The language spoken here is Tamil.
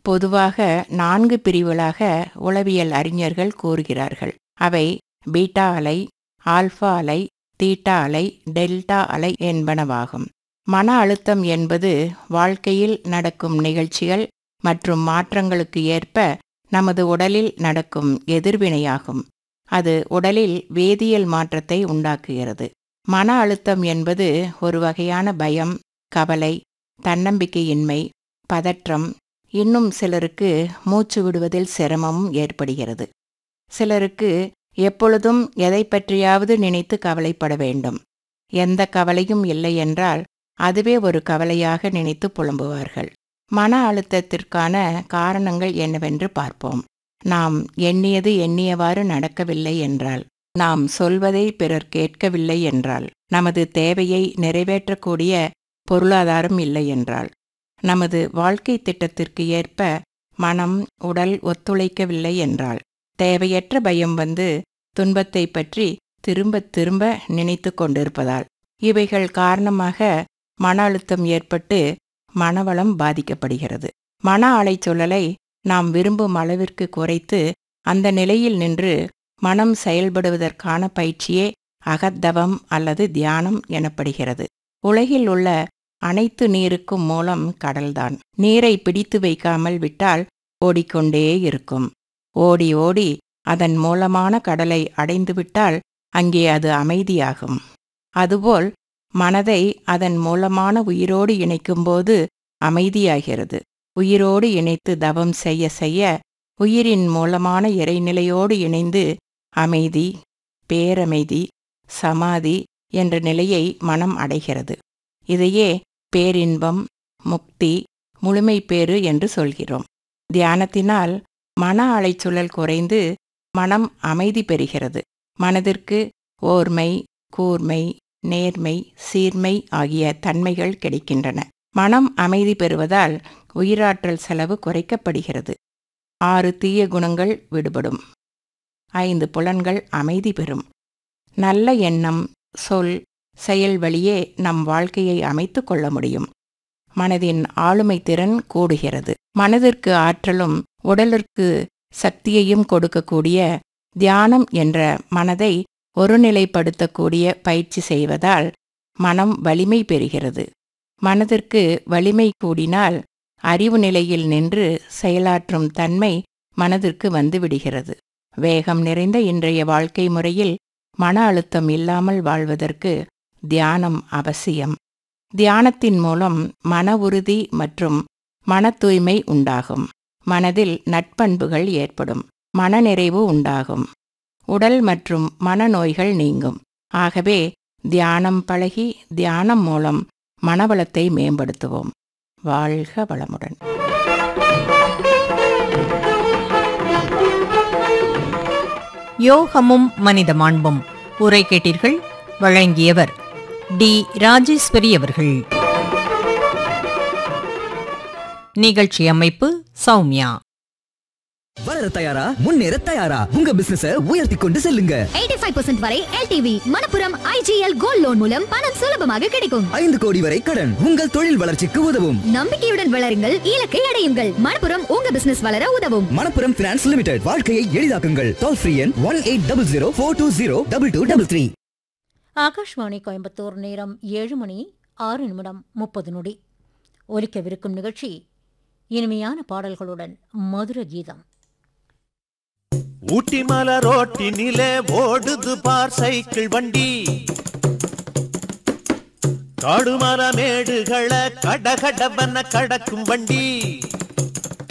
பொதுவாக நான்கு பிரிவுகளாக உளவியல் அறிஞர்கள் கூறுகிறார்கள் அவை பீட்டா அலை ஆல்ஃபா அலை தீட்டா அலை டெல்டா அலை என்பனவாகும் மன அழுத்தம் என்பது வாழ்க்கையில் நடக்கும் நிகழ்ச்சிகள் மற்றும் மாற்றங்களுக்கு ஏற்ப நமது உடலில் நடக்கும் எதிர்வினையாகும் அது உடலில் வேதியியல் மாற்றத்தை உண்டாக்குகிறது மன அழுத்தம் என்பது ஒரு வகையான பயம் கவலை தன்னம்பிக்கையின்மை பதற்றம் இன்னும் சிலருக்கு மூச்சு விடுவதில் சிரமமும் ஏற்படுகிறது சிலருக்கு எப்பொழுதும் எதை பற்றியாவது நினைத்து கவலைப்பட வேண்டும் எந்த கவலையும் இல்லை என்றால் அதுவே ஒரு கவலையாக நினைத்து புலம்புவார்கள் மன அழுத்தத்திற்கான காரணங்கள் என்னவென்று பார்ப்போம் நாம் எண்ணியது எண்ணியவாறு நடக்கவில்லை என்றால் நாம் சொல்வதை பிறர் கேட்கவில்லை என்றால் நமது தேவையை நிறைவேற்றக்கூடிய பொருளாதாரம் இல்லை என்றால் நமது வாழ்க்கை திட்டத்திற்கு ஏற்ப மனம் உடல் ஒத்துழைக்கவில்லை என்றால் தேவையற்ற பயம் வந்து துன்பத்தை பற்றி திரும்ப திரும்ப நினைத்து கொண்டிருப்பதால் இவைகள் காரணமாக மன அழுத்தம் ஏற்பட்டு மனவளம் பாதிக்கப்படுகிறது மன அலைச்சொல்லலை நாம் விரும்பும் அளவிற்கு குறைத்து அந்த நிலையில் நின்று மனம் செயல்படுவதற்கான பயிற்சியே அகத்தவம் அல்லது தியானம் எனப்படுகிறது உலகில் உள்ள அனைத்து நீருக்கும் மூலம் கடல்தான் நீரை பிடித்து வைக்காமல் விட்டால் ஓடிக்கொண்டே இருக்கும் ஓடி ஓடி அதன் மூலமான கடலை அடைந்துவிட்டால் அங்கே அது அமைதியாகும் அதுபோல் மனதை அதன் மூலமான உயிரோடு இணைக்கும்போது அமைதியாகிறது உயிரோடு இணைத்து தவம் செய்ய செய்ய உயிரின் மூலமான இறைநிலையோடு இணைந்து அமைதி பேரமைதி சமாதி என்ற நிலையை மனம் அடைகிறது இதையே பேரின்பம் முக்தி முழுமை பேறு என்று சொல்கிறோம் தியானத்தினால் மன அலைச்சுழல் குறைந்து மனம் அமைதி பெறுகிறது மனதிற்கு ஓர்மை கூர்மை நேர்மை சீர்மை ஆகிய தன்மைகள் கிடைக்கின்றன மனம் அமைதி பெறுவதால் உயிராற்றல் செலவு குறைக்கப்படுகிறது ஆறு தீய குணங்கள் விடுபடும் ஐந்து புலன்கள் அமைதி பெறும் நல்ல எண்ணம் சொல் செயல் வழியே நம் வாழ்க்கையை அமைத்து கொள்ள முடியும் மனதின் ஆளுமை திறன் கூடுகிறது மனதிற்கு ஆற்றலும் உடலிற்கு சக்தியையும் கொடுக்கக்கூடிய தியானம் என்ற மனதை ஒருநிலைப்படுத்தக்கூடிய பயிற்சி செய்வதால் மனம் வலிமை பெறுகிறது மனதிற்கு வலிமை கூடினால் அறிவு நிலையில் நின்று செயலாற்றும் தன்மை மனதிற்கு வந்துவிடுகிறது வேகம் நிறைந்த இன்றைய வாழ்க்கை முறையில் மன அழுத்தம் இல்லாமல் வாழ்வதற்கு தியானம் அவசியம் தியானத்தின் மூலம் மன உறுதி மற்றும் மன தூய்மை உண்டாகும் மனதில் நட்பண்புகள் ஏற்படும் மனநிறைவு உண்டாகும் உடல் மற்றும் மனநோய்கள் நீங்கும் ஆகவே தியானம் பழகி தியானம் மூலம் மனவளத்தை மேம்படுத்துவோம் வாழ்க வளமுடன் யோகமும் மனித மாண்பும் உரை கேட்டீர்கள் வழங்கியவர் டி ராஜேஸ்வரி அவர்கள் நிகழ்ச்சி அமைப்பு சௌமியா வளர தயாரா முன்னேற தயாரா உங்க பிசினஸ உயர்த்தி கொண்டு செல்லுங்க 85% வரை LTV Manappuram IGL gold loan மூலம் பணம் சுலபமாக கிடைக்கும் ஐந்து கோடி வரை கடன் உங்கள் தொழில் வளர்ச்சிக்கு உதவும் நம்பிக்கையுடன் வளருங்கள் இலக்கை அடையுங்கள் மணப்புரம் உங்க பிசினஸ் வளர உதவும் மணப்புரம் பினான்ஸ் லிமிடெட் வாழ்க்கையை எளிதாக்குங்கள் டோல் ஃப்ரீ எண் one eight double zero four two zero double two double three Akashvani Coimbatore நேரம் ஏழு மணி ஆறு நிமிடம் முப்பது நொடி ஒலிக்கவிருக்கும் நிகழ்ச்சி இனிமையான பாடல்களுடன் மதுர கீதம் ஊட்டி மலை ரோட்டினிலே ஓடுது பார் சைக்கிள் வண்டி காடுமர மேடுகளை கடகடவன கடக்கும் வண்டி